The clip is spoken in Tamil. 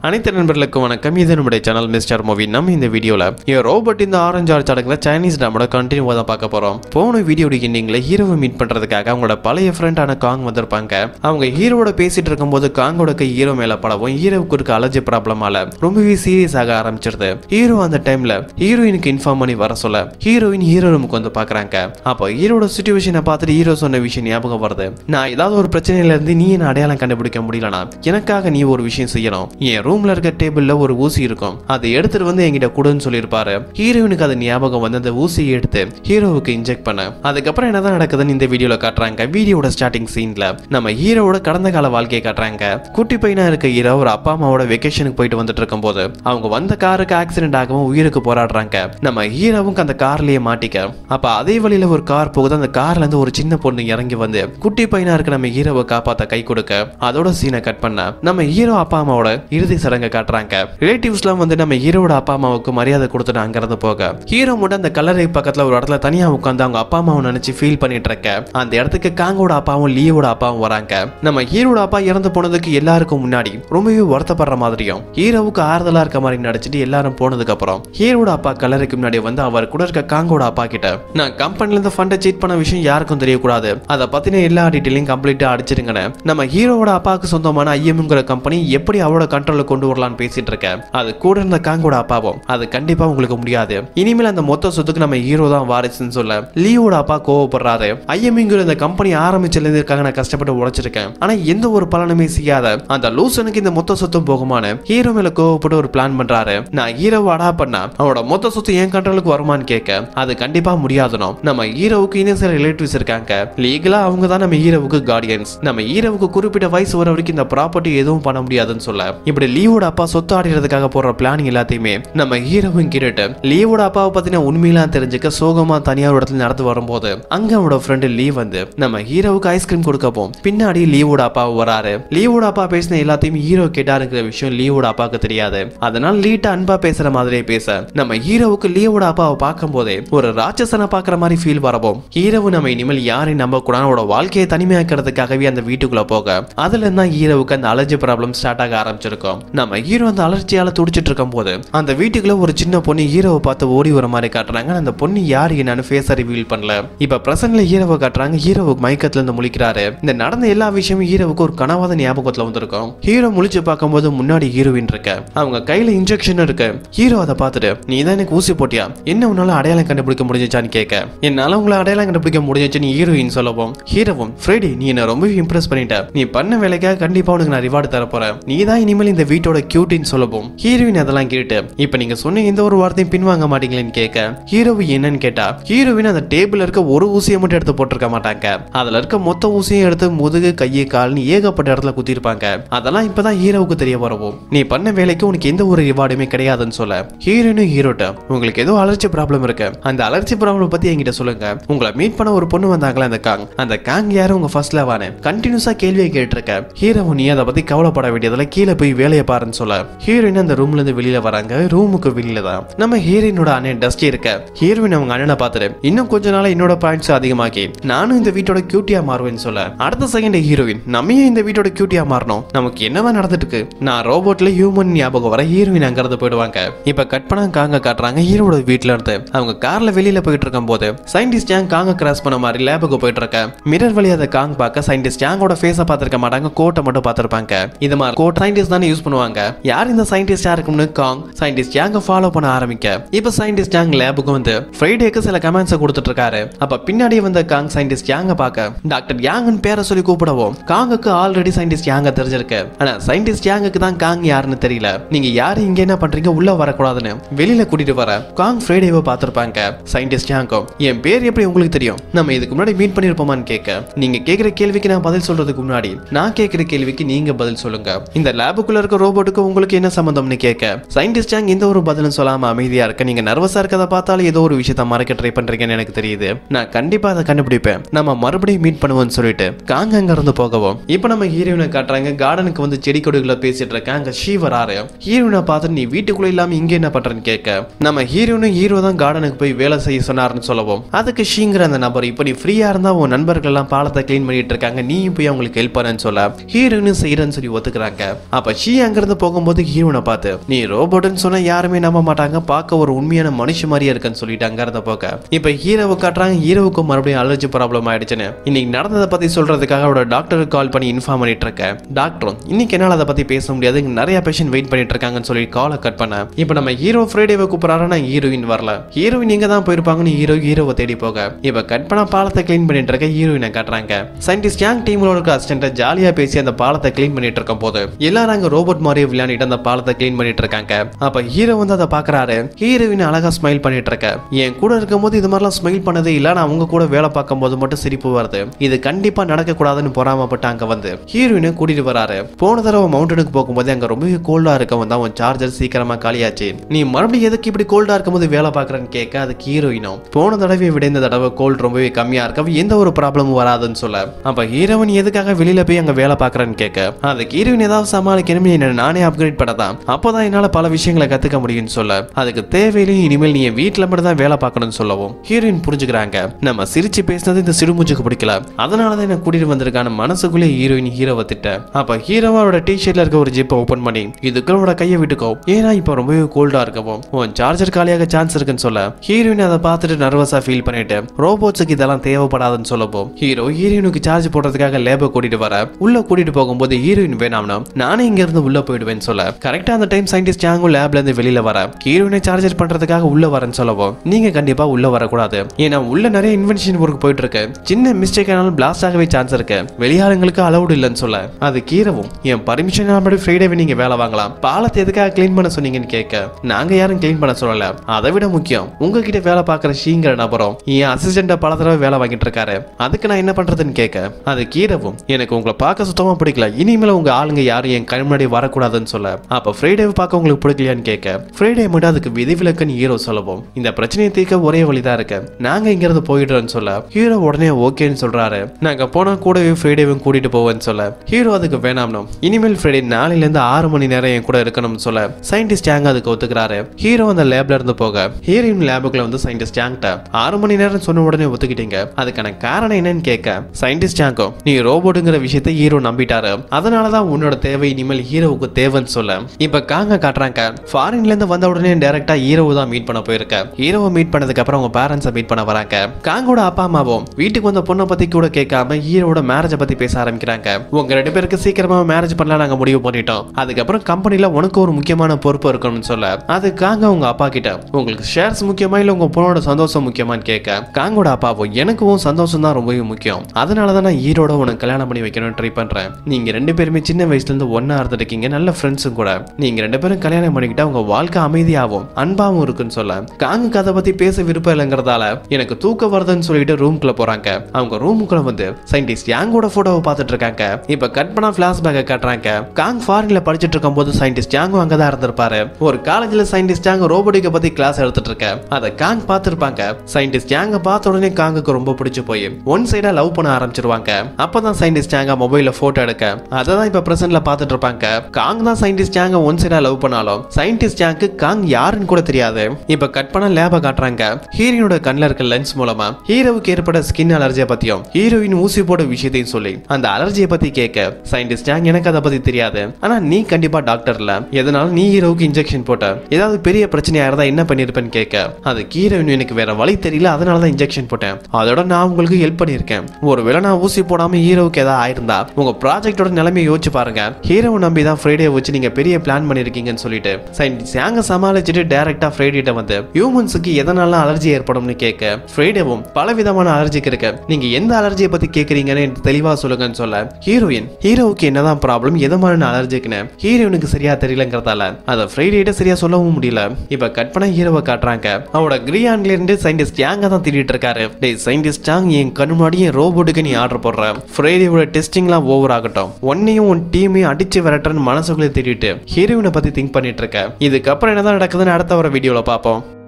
அனைத்து நண்பர்களுக்கும் வணக்கம் இது நம்முடைய சேனல் மிஸ்டர் மூவி நம்ம இந்த வீடியோல ரோபோட் இந்த ஆரஞ்சு ஆர்ச் அடங்குற சைனீஸ் ட்ராமோட கண்டினியூ தான் பார்க்க போறோம் போன வீடியோட எண்டிங்ல ஹீரோவை மீட் பண்றதுக்காக அவங்களோட பழைய ஃப்ரெண்டான காங் வந்திருப்பாங்க அவங்க ஹீரோவோட பேசிட்டு இருக்கும்போது காங்கோட கை ஹீரோ மேல படவும் ஹீரோவுக்கு இருக்க அலர்ஜி ப்ராப்ளமால ரொம்பவே சீரியஸ் ஆக ஆரம்பிச்சிருது ஹீரோ அந்த டைம்ல ஹீரோயினுக்கு இன்ஃபார்ம் பண்ணி வர சொல்ல ஹீரோயின் ஹீரோ ரூமுக்கு வந்து பாக்குறாங்க அப்போ ஹீரோட சுச்சுவேஷனை பார்த்துட்டு ஹீரோ சொன்ன விஷயம் ஞாபகம் வருது நான் ஏதாவது ஒரு பிரச்சனையில இருந்து நீ என்ன அடையாளம் கண்டுபிடிக்க முடியலனா எனக்காக நீ ஒரு விஷயம் செய்யணும் என் ரூம்ல இருக்க டேபிள்ல ஒரு ஊசி இருக்கும் அதை எடுத்துட்டு வந்து என்கிட்ட கொடுன்னு சொல்லியிருப்பாரு ஹீரோயினுக்கு அது ஞாபகம் வந்து அந்த ஊசியை எடுத்து ஹீரோவுக்கு இன்ஜெக்ட் பண்ண அதுக்கப்புறம் என்னதான் நடக்குதுன்னு இந்த வீடியோல காட்டுறாங்க வீடியோட ஸ்டார்டிங் சீன்ல நம்ம ஹீரோவோட கடந்த கால வாழ்க்கையை காட்டுறாங்க குட்டி பையனா இருக்க ஹீரோ ஒரு அப்பா அம்மாவோட வெக்கேஷனுக்கு போயிட்டு வந்துட்டு இருக்கும்போது அவங்க வந்த காருக்கு ஆக்சிடென்ட் ஆகவும் உயிருக்கு போராடுறாங்க நம்ம ஹீரோவும் அந்த கார்லயே மாட்டிக்க அப்ப அதே வழியில ஒரு கார் போகுது அந்த கார்ல இருந்து ஒரு சின்ன பொண்ணு இறங்கி வந்து குட்டி பையனா இருக்க நம்ம ஹீரோவை காப்பாத்த கை கொடுக்க அதோட சீனை கட் பண்ண நம்ம ஹீரோ அப்பா அம்மாவோட இறுதி சடங்கை காட்டுறாங்க ரிலேட்டிவ்ஸ்லாம் வந்து நம்ம ஹீரோவோட அப்பா அம்மாவுக்கு மரியாதை கொடுத்துட்டு அங்கிருந்து போக ஹீரோ மட்டும் அந்த கல்லறை பக்கத்துல ஒரு இடத்துல தனியா உட்காந்து அவங்க அப்பா அம்மாவை நினைச்சு ஃபீல் பண்ணிட்டு இருக்க அந்த இடத்துக்கு காங்கோட அப்பாவும் லீவோட அப்பாவும் வராங்க நம்ம ஹீரோட அப்பா இறந்து போனதுக்கு எல்லாருக்கும் முன்னாடி ரொம்பவே வருத்தப்படுற மாதிரியும் ஹீரோவுக்கு ஆறுதலா இருக்க மாதிரி நடிச்சிட்டு எல்லாரும் போனதுக்கு அப்புறம் ஹீரோட அப்பா கல்லறைக்கு முன்னாடி வந்து அவர் கூட இருக்க காங்கோட அப்பா கிட்ட நான் கம்பெனில இருந்து ஃபண்டை சீட் பண்ண விஷயம் யாருக்கும் தெரியக்கூடாது அதை பத்தின எல்லா டீட்டெயிலையும் கம்ப்ளீட்டா அடிச்சிருங்கன்னு நம்ம ஹீரோவோட அப்பாவுக்கு சொந்தமான ஐஎம்ங்கிற கம்பெனி எப்படி அவரோட கண்ட்ரோல கொண்டு வரலாம்னு பேசிட்டு இருக்க அது கூட இருந்த காங்கோட அப்பாவும் அது கண்டிப்பா உங்களுக்கு முடியாது இனிமேல் அந்த மொத்த சொத்துக்கு நம்ம ஹீரோ தான் வாரிசுன்னு சொல்ல லீவோட அப்பா கோவப்படுறாரு ஐஎம்ங்கிற இந்த கம்பெனி ஆரம்பிச்சதுல இருந்து இருக்காங்க நான் கஷ்டப்பட்டு உழைச்சிருக்கேன் ஆனா எந்த ஒரு பலனுமே செய்யாத அந்த லூசனுக்கு இந்த மொத்த சொத்தும் போகுமான்னு ஹீரோ மேல கோவப்பட்டு ஒரு பிளான் பண்றாரு நான் ஹீரோவை அடா பண்ணா அவனோட மொத்த சொத்து என் கண்ட்ரோலுக்கு வருமான்னு கேட்க அது கண்டிப்பா முடியாதுனோ நம்ம ஹீரோவுக்கு இன்னும் சில ரிலேட்டிவ்ஸ் இருக்காங்க லீகலா அவங்க தான் நம்ம ஹீரோவுக்கு கார்டியன்ஸ் நம்ம ஹீரோவுக்கு குறிப்பிட்ட வயசு வர வரைக்கும் இந்த ப்ராப்பர்ட்டி எதுவும் பண்ண முடியாதுன்னு சொல்ல இப்படி லீவோட அப்பா சொத்து ஆடுறதுக்காக போடுற பிளானிங் எல்லாத்தையுமே நம்ம ஹீரோவும் கேட்டுட்டு லீவோட அப்பாவை பத்தின உண்மையெல்லாம் தெரிஞ்சுக்க சோகமா தனியார் இடத்துல நடந்து வரும்போது அங்க அவனோட ஃப்ரெண்டு லீவ் வந்து நம்ம ஹீரோவுக்கு ஐஸ்கிரீம் கொடுக்கப்போம் பின்னாடி லீவோட அப்பா வராரு லீவோட அப்பா பேசின எல்லாத்தையும் ஹீரோ கேட்டாருங்கிற விஷயம் லீவோட அப்பாவுக்கு தெரியாது அதனால லீட்ட அன்பா பேசுற மாதிரியே பேச நம்ம ஹீரோவுக்கு லீவோட அப்பாவை பார்க்கும் போதே ஒரு ராட்சசனை பார்க்குற மாதிரி ஃபீல் வரவும் ஹீரோவு நம்ம இனிமேல் யாரையும் நம்ப கூட அவனோட வாழ்க்கையை தனிமையாக்கிறதுக்காகவே அந்த வீட்டுக்குள்ள போக அதுல இருந்தா ஹீரோவுக்கு அந்த அலர்ஜி ப்ராப்ளம் ஸ்டார்ட் ஆக ஆரம்பிச்சிருக்கும் நம்ம ஹீரோ அந்த அலர்ஜியால துடிச்சிட்டு இருக்கும் போது அந்த வீட்டுக்குள்ள ஒரு சின்ன பொண்ணு ஹீரோவை பார்த்து ஓடி வர மாதிரி காட்டுறாங்க அந்த பொண்ணு யார் என்னன்னு ஃபேஸை ரிவீல் பண்ணல இப்ப பிரசன்ட்ல ஹீரோவை காட்டுறாங்க ஹீரோவுக்கு மயக்கத்துல இருந்து முழிக்கிறாரு இந்த நடந்த எல்லா விஷயமும் ஹீரோவுக்கு ஒரு கனவாத ஞாபகத்துல வந்திருக்கும் ஹீரோ முழிச்சு பார்க்கும்போது முன்னாடி ஹீரோயின் இருக்க அவங்க கையில இன்ஜெக்ஷன் இருக்கு ஹீரோ அதை பார்த்துட்டு நீ தான் எனக்கு ஊசி போட்டியா என்ன உன்னால அடையாளம் கண்டுபிடிக்க முடிஞ்சுச்சான்னு கேட்க என்னால உங்களை அடையாளம் கண்டுபிடிக்க முடிஞ்சுச்சுன்னு ஹீரோயின் சொல்லவும் ஹீரோவும் ஃப்ரெடி நீ என்ன ரொம்பவே இம்ப்ரெஸ் பண்ணிட்ட நீ பண்ண வேலைக்காக கண்டிப்பா உனக்கு நான் ரிவார்டு தர போறேன் நீ தான் இனிமேல் இந்த வீட்டோட கியூட்டின்னு சொல்லவும் ஹீரோயின் அதெல்லாம் கேட்டு இப்ப நீங்க சொன்ன எந்த ஒரு வார்த்தையும் பின்வாங்க மாட்டீங்களேன்னு கேட்க ஹீரோவி என்னன்னு கேட்டா ஹீரோவின் அந்த டேபிள்ல இருக்க ஒரு ஊசியை மட்டும் எடுத்து போட்டிருக்க மாட்டாங்க அதுல இருக்க மொத்த ஊசியும் எடுத்து முதுகு கையை கால்னு ஏகப்பட்ட இடத்துல குத்திருப்பாங்க அதெல்லாம் இப்பதான் ஹீரோவுக்கு தெரிய வரவும் நீ பண்ண வேலைக்கு உனக்கு எந்த ஒரு ரிவார்டுமே கிடையாதுன்னு சொல்ல ஹீரோனும் ஹீரோட்ட உங்களுக்கு ஏதோ அலர்ஜி ப்ராப்ளம் இருக்கு அந்த அலர்ஜி ப்ராப்ளம் பத்தி என்கிட்ட சொல்லுங்க உங்களை மீட் பண்ண ஒரு பொண்ணு வந்தாங்களா அந்த காங் அந்த காங் யாரும் உங்க ஃபர்ஸ்ட் லவானு கண்டினியூஸா கேள்வியை கேட்டிருக்க ஹீரோ நீ அதை பத்தி கவலைப்பட வேண்டியதுல கீழே போய் வேலையை பாருன்னு சொல்ல ஹீரோயின் அந்த ரூம்ல இருந்து வெளியில வராங்க ரூமுக்கு வெளியில தான் நம்ம ஹீரோயினோட அண்ணன் டஸ்டி இருக்க ஹீரோயின் அவங்க அண்ணனை பார்த்துட்டு இன்னும் கொஞ்ச நாள் என்னோட பாயிண்ட்ஸ் அதிகமாக்கி நானும் இந்த வீட்டோட கியூட்டியா மாறுவேன்னு சொல்ல அடுத்த செகண்ட் ஹீரோயின் நம்ம ஏன் இந்த வீட்டோட கியூட்டியா மாறணும் நமக்கு என்னவா நடந்துட்டு இருக்கு நான் ரோபோட்ல ஹியூமன் ஞாபகம் வர ஹீரோயின் அங்கிருந்து போயிடுவாங்க இப்ப கட் பண்ண காங்க காட்டுறாங்க ஹீரோட வீட்ல இருந்து அவங்க கார்ல வெளியில போயிட்டு இருக்கும் போது சயின்டிஸ்ட் யாங் காங்க கிராஸ் பண்ண மாதிரி லேபுக்கு போயிட்டு இருக்க மிரர் வழியா அதை காங் பார்க்க சயின்டிஸ்ட் யாங்கோட ஃபேஸை பார்த்திருக்க மாட்டாங்க கோட்டை மட்டும் பார்த்திருப்பாங்க இது மாதிரி கோட் சயின்டிஸ்ட் தானே யூஸ் பண்ணுவாங்க யார் இந்த சயின்டிஸ்டா இருக்கும்னு காங் சயின்டிஸ்ட் யாங்க ஃபாலோ பண்ண ஆரம்பிக்க இப்ப சயின்டிஸ்ட் யாங் லேபுக்கு வந்து ஃப்ரைடேக்கு சில கமெண்ட்ஸை கொடுத்துட்டு இருக்காரு அப்ப பின்னாடி வந்த காங் சயின்டிஸ்ட் யாங்க பார்க்க டாக்டர் யாங்கன் பேரை சொல்லி கூப்பிடவும் காங்குக்கு ஆல்ரெடி சயின்டிஸ்ட் யாங்க தெரிஞ்சிருக்கு ஆனா சயின்டிஸ்ட் யாங்குக்கு தான் காங் யாருன்னு தெரியல நீங்க யாரு இங்க என்ன பண்றீங்க உள்ள வரக்கூடாதுன்னு வெளியில கூட்டிட்டு வர காங் ஃப்ரைடேவை பார்த்திருப்பாங்க சயின்டிஸ்ட் யாங்கும் என் பேர் எப்படி உங்களுக்கு தெரியும் நம்ம இதுக்கு முன்னாடி மீட் பண்ணிருப்போமான்னு கேட்க நீங்க கேக்குற கேள்விக்கு நான் பதில் சொல்றதுக்கு முன்னாடி நான் கேட்கிற கேள்விக்கு நீங்க பதில் சொல்லுங்க இந்த லேபுக்குள்ள இருக்க ரோபோட்டுக்கு உங்களுக்கு என்ன சம்பந்தம்னு கேட்க சயின்டிஸ்ட் யாங் எந்த ஒரு பதிலும் சொல்லாம அமைதியா இருக்க நீங்க நர்வஸா இருக்கதை பார்த்தாலும் ஏதோ ஒரு விஷயத்த மறைக்க ட்ரை பண்றீங்கன்னு எனக்கு தெரியுது நான் கண்டிப்பா அதை கண்டுபிடிப்பேன் நம்ம மறுபடியும் மீட் பண்ணுவோம்னு சொல்லிட்டு காங்க அங்க இருந்து போகவும் இப்போ நம்ம ஹீரோயினை காட்டுறாங்க கார்டனுக்கு வந்து செடி கொடிகளை பேசிட்டு இருக்காங்க அங்க ஷீவர் ஆறு ஹீரோயினை பார்த்து நீ வீட்டுக்குள்ள இல்லாம இங்க என்ன பண்றேன்னு கேட்க நம்ம ஹீரோனும் ஹீரோ தான் கார்டனுக்கு போய் வேலை செய்ய சொன்னாருன்னு சொல்லவும் அதுக்கு ஷீங்கிற அந்த நபர் இப்போ நீ ஃப்ரீயா இருந்தா உன் நண்பர்கள் எல்லாம் பாலத்தை க்ளீன் பண்ணிட்டு இருக்காங்க நீயும் போய் அவங்களுக்கு ஹெல்ப் பண்ணன்னு சொல்ல ஹீரோயினும் செய்யறேன்னு சொல்லி ஒத்துக்கிறாங்க அப்ப ஷீ அங்க அங்கிருந்து போகும்போது ஹீரோனை பார்த்து நீ ரோபோட்னு சொன்னா யாருமே நம்ப மாட்டாங்க பார்க்க ஒரு உண்மையான மனுஷ மாதிரியே இருக்குன்னு சொல்லிட்டு அங்கிருந்த போக இப்ப ஹீரோவை காட்டுறாங்க ஹீரோவுக்கு மறுபடியும் அலர்ஜி ப்ராப்ளம் ஆயிடுச்சுன்னு இன்னைக்கு நடந்ததை பத்தி சொல்றதுக்காக அவரோட டாக்டருக்கு கால் பண்ணி இன்ஃபார்ம் பண்ணிட்டு இருக்கேன் டாக்டரும் இன்னைக்கு என்னால அதை பத்தி பேச முடியாது இங்க நிறைய பேஷண்ட் வெயிட் பண்ணிட்டு இருக்காங்கன்னு சொல்லி காலை கட் பண்ண இப்ப நம்ம ஹீரோ ஃப்ரைடேவை கூப்பிடுறாருன்னா ஹீரோயின் வரல ஹீரோயின் இங்க தான் போயிருப்பாங்கன்னு ஹீரோ ஹீரோவை தேடி போக இப்ப கட் பண்ண பாலத்தை க்ளீன் பண்ணிட்டு இருக்க ஹீரோயினை காட்டுறாங்க சயின்டிஸ்ட் யாங் டீம்ல இருக்க அசிஸ்டன்ட் ஜாலியா பேசி அந்த பாலத்தை க்ளீன் பண்ணிட்டு இருக்கும் போது எல்லாரும் அங்க ரோபோட் மாதிரியே விளையாடிட்டு அந்த பாலத்தை க்ளீன் பண்ணிட்டு இருக்காங்க அப்ப ஹீரோ வந்து அதை பாக்குறாரு ஹீரோயின் அழகா ஸ்மைல் பண்ணிட்டு இருக்க என் கூட இருக்கும்போது இது மாதிரிலாம் ஸ்மைல் பண்ணதே இல்ல நான் அவங்க கூட வேலை பார்க்கும்போது மட்டும் சிரிப்பு வருது இது கண்டிப்பா நடக்க கூடாதுன்னு பொறாமப்பட்டு அங்க வந்து ஹீரோயினை கூட்டிட்டு வராரு போன தடவை மவுண்டனுக்கு போகும்போது அங்க ரொம்பவே கோல்டா இருக்கவன் தான் உன் சார்ஜர் சீக்கிரமா காலியாச்சு நீ மறுபடியும் எதுக்கு இப்படி கோல்டா இருக்கும்போது வேலை பார்க்கறன்னு கேட்க அதுக்கு ஹீரோயினும் போன தடவை விட இந்த தடவை கோல்ட் ரொம்பவே கம்மியா இருக்க எந்த ஒரு ப்ராப்ளமும் வராதுன்னு சொல்ல அப்ப ஹீரோயின் எதுக்காக வெளியில போய் அங்க வேலை பார்க்கறன்னு கேட்க அதுக்கு ஹீரோயின் ஏதாவது சமாளிக்கணும் என்ன நானே அப்கிரேட் பண்ணதான் அப்பதான் என்னால பல விஷயங்களை கத்துக்க முடியும்னு சொல்ல அதுக்கு தேவையில்லையும் இனிமேல் நீ என் வீட்டுல மட்டும் தான் வேலை பார்க்கணும்னு சொல்லவும் ஹீரோயின் புரிஞ்சுக்கிறாங்க நம்ம சிரிச்சு பேசினது இந்த சிடுமுச்சுக்கு பிடிக்கல அதனாலதான் என்ன கூட்டிட்டு வந்திருக்கான மனசுக்குள்ளே ஹீரோயின் ஹீரோவை திட்ட அப்ப ஹீரோவா அவரோட டி ஷர்ட்ல இருக்க ஒரு ஜிப்பை ஓபன் பண்ணி இதுக்குள்ளோட கையை விட்டுக்கோ ஏன்னா இப்ப ரொம்பவே கோல்டா இருக்கவும் உன் சார்ஜர் காலியாக சான்ஸ் இருக்குன்னு சொல்ல ஹீரோயின் அதை பார்த்துட்டு நர்வஸா ஃபீல் பண்ணிட்டு ரோபோட்ஸுக்கு இதெல்லாம் தேவைப்படாதுன்னு சொல்லவும் ஹீரோ ஹீரோயினுக்கு சார்ஜ் போடுறதுக்காக லேப கூட்டிட்டு வர உள்ள கூட்டிட்டு போகும்போது ஹீரோயின் வேணாம்னா நானே இங்க இருந்து உள்ள போயிடுவேன்னு சொல்ல கரெக்டா அந்த டைம் சயின்டிஸ்ட் ஜாங்கும் லேப்ல இருந்து வெளியில வர ஹீரோயினை சார்ஜர் பண்றதுக்காக உள்ள வரேன்னு சொல்லவும் நீங்க கண்டிப்பா உள்ள வரக்கூடாது ஏன்னா உள்ள நிறைய இன்வென்ஷன் ஒர்க் போயிட்டு இருக்கு சின்ன மிஸ்டேக் ஆனாலும் பிளாஸ்ட் ஆகவே சான்ஸ் இருக்கு வெளியாளுங்களுக்கு அலௌடு இல்லைன்னு சொல்ல அது கீரவும் என் பர்மிஷன் படி ஃப்ரைடேவே நீங்க வேலை வாங்கலாம் பாலத்தை எதுக்காக க்ளீன் பண்ண சொன்னீங்கன்னு கேட்க நாங்க யாரும் க்ளீன் பண்ண சொல்லல அதை விட முக்கியம் உங்ககிட்ட வேலை பார்க்குற ஷீங்கிற நபரும் என் அசிஸ்டண்ட பல தடவை வேலை வாங்கிட்டு இருக்காரு அதுக்கு நான் என்ன பண்றதுன்னு கேட்க அது கீரவும் எனக்கு உங்களை பார்க்க சுத்தமா பிடிக்கல இனிமேல் உங்க ஆளுங்க யாரும் என் கண் முன்னாடி வரக்கூடாதுன்னு சொல்ல அப்ப ஃப்ரைடேவை பார்க்க உங்களுக்கு பிடிக்கலையான்னு கேட்க ஃப்ரைடே மட்டும் அதுக்கு விதிவிலக்குன்னு ஹீரோ சொல்லவும் இந்த பிரச்சனையை தீர்க்க ஒரே வழிதான் இருக்கு நாங்க இங்க இருந்து போயிடுறோம்னு சொல்ல ஹீரோ உடனே ஓகேன்னு சொல்றாரு நாங்க போனா கூடவே ஃப்ரைடேவும் கூட்டிட்டு போவேன்னு சொல்ல ஹீரோ அதுக்கு வேணாம்னு இனிமேல் ஃப்ரைடே நாளையில இருந்து ஆறு மணி நேரம் என் கூட இருக்கணும்னு சொல்ல சயின்டிஸ்ட் யாங் அதுக்கு ஒத்துக்கிறாரு ஹீரோ அந்த லேப்ல இருந்து போக ஹீரோயின் லேபுக்குள்ள வந்து சயின்டிஸ்ட் யாங்கிட்ட ஆறு மணி நேரம் சொன்ன உடனே ஒத்துக்கிட்டீங்க அதுக்கான காரணம் என்னன்னு கேட்க சயின்டிஸ்ட் யாங்கும் நீ ரோபோட்டுங்கிற விஷயத்தை ஹீரோ நம்பிட்டாரு அதனாலதான் உன்னோட தேவை இனிமேல் ஹீரோவுக்கு தேவைன்னு சொல்ல இப்ப காங்க காட்டுறாங்க ஃபாரின்ல இருந்து வந்த உடனே டைரக்டா ஹீரோவை தான் மீட் பண்ண போயிருக்க ஹீரோவை மீட் பண்ணதுக்கு அப்புறம் அவங்க பேரண்ட்ஸை மீட் பண்ண வராங்க காங்கோட அப்பா அம்மாவும் வீட்டுக்கு வந்த பொண்ணை பத்தி கூட கேட்காம ஹீரோட மேரேஜை பத்தி பேச ஆரம்பிக்கிறாங்க உங்க ரெண்டு பேருக்கு சீக்கிரமா மேரேஜ் பண்ணலாம் நாங்க முடிவு பண்ணிட்டோம் அதுக்கப்புறம் கம்பெனில உனக்கு ஒரு முக்கியமான பொறுப்பு இருக்கணும்னு சொல்ல அது காங்க உங்க அப்பா கிட்ட உங்களுக்கு ஷேர்ஸ் முக்கியமா இல்ல உங்க பொண்ணோட சந்தோஷம் முக்கியமான்னு கேட்க காங்கோட அப்பாவும் எனக்கும் சந்தோஷம் தான் ரொம்பவே முக்கியம் அதனால தான் நான் ஹீரோட உனக்கு கல்யாணம் பண்ணி வைக்கணும்னு ட்ரை பண்றேன் நீங்க ரெண்டு பேருமே சின்ன வயசுல இருந்து ஒன்னா இருந்துருக்கீங்க நல்ல ஃப்ரெண்ட்ஸும் கூட நீங்க ரெண்டு பேரும் கல்யாணம் பண்ணிக்கிட்டா உங்க வாழ்க்கை அமைதியாகவும் அன்பாவும் இருக்குன்னு சொல்ல காங்குக்கு அதை பத்தி பேச விருப்பம் இல்லைங்கிறதால எனக்கு தூக்கம் வருதுன்னு சொல்லிட்டு ரூம்குள்ள போறாங்க அவங்க ரூமுக்குள்ள வந்து சயின்டிஸ்ட் யாங்கோட போட்டோவை பார்த்துட்டு இருக்காங்க இப்ப கட் பண்ணா பிளாஷ்பேக்கை காட்டுறாங்க காங் ஃபாரின்ல படிச்சிட்டு இருக்கும் போது சயின்டிஸ்ட் யாங்கும் அங்கதான் இருந்திருப்பாரு ஒரு காலேஜ்ல சயின்டிஸ்ட் யாங் ரோபோட்டிக்க பத்தி கிளாஸ் எடுத்துட்டு இருக்க அதை காங் பார்த்திருப்பாங்க சயின்டிஸ்ட் யாங்க பார்த்த உடனே காங்குக்கு ரொம்ப பிடிச்சு போய் ஒன் சைடா லவ் பண்ண ஆரம்பிச்சிருவாங்க அப்பதான் சயின்டிஸ்ட் யாங்க மொபைல்ல போட்டோ எடுக்க அதை தான் இப்ப பிரசன்ட்ல பார்த்துட்டு இருப்பாங்க காங் தான் சயின்டிஸ்ட் யாங்க ஒன் சைடா லவ் பண்ணாலும் சயின்டிஸ்ட் யாங்க்கு காங் யாருன்னு கூட தெரியாது இப்ப கட் பண்ண லேப காட்டுறாங்க ஹீரோயினோட கண்ணில் இருக்க லென்ஸ் மூலமா ஹீரோவுக்கு ஏற்பட்ட ஸ்கின் அலர்ஜியை பத்தியும் ஹீரோயின் ஊசி போட விஷயத்தையும் சொல்லி அந்த அலர்ஜியை பத்தி கேட்க சயின்டிஸ்ட் யாங் எனக்கு அதை பத்தி தெரியாது ஆனா நீ கண்டிப்பா டாக்டர் இல்ல எதனால நீ ஹீரோவுக்கு இன்ஜெக்ஷன் போட்ட ஏதாவது பெரிய பிரச்சனையா இருந்தா என்ன பண்ணிருப்பேன்னு கேட்க அது ஹீரோயின் எனக்கு வேற வழி தெரியல அதனால தான் இன்ஜெக்ஷன் போட்டேன் அதோட நான் உங்களுக்கு ஹெல்ப் பண்ணியிருக்கேன் ஒருவேளை நான் ஊசி போடாம ஹீரோவுக்கு ஏதாவது ஆயிருந்தா உங்க ப்ராஜெக்டோட நிலைமையை யோசிச்சு பாருங்க ஹீரோவை நம்பி தான் ஃப்ரைடே வச்சு நீங்க பெரிய பிளான் பண்ணிருக்கீங்கன்னு சொல்லிட்டு சயின்டிஸ்ட் யாங்க சமாளிச்சுட்டு டைரக்டா ஃப்ரைடேட்ட வந்து ஹியூமன்ஸுக்கு எதனால அலர்ஜி ஏற்படும்னு கேட்க ஃப்ரைடேவும் பல விதமான அலர்ஜிக்கு இருக்கு நீங்க எந்த அலர்ஜியை பத்தி கேக்குறீங்கன்னு எனக்கு தெளிவா சொல்லுங்கன்னு சொல்ல ஹீரோயின் ஹீரோவுக்கு என்னதான் ப்ராப்ளம் எதமான அலர்ஜிக்குன்னு ஹீரோயினுக்கு சரியா தெரியலங்கிறதால அதை ஃப்ரைடேட்ட சரியா சொல்லவும் முடியல இப்ப கட் பண்ண ஹீரோவை காட்டுறாங்க அவரோட கிரியான்ல இருந்து சயின்டிஸ்ட் யாங்க தான் திட்டிட்டு இருக்காரு டேய் சயின்டிஸ்ட் யாங் என் கண்ணு முன்னாடி என் ரோபோட்டுக்கு நீ ஆர்டர் போடுற ஃப்ரைடேவோட டெஸ்டிங்லாம் ஓவர் ஆகட்டும் உன்னையும் உன் டீமையும் அடிச்சு விரட்டுறன்னு மனசுக்குள்ளே திட்டிட்டு ஹீரோயினை பத்தி திங்க் பண்ணிட்டு இருக்க இதுக்கப்புறம் என்னதான் நடக்குதுன்னு அடுத்த வர வீடியோல பார்ப்போம்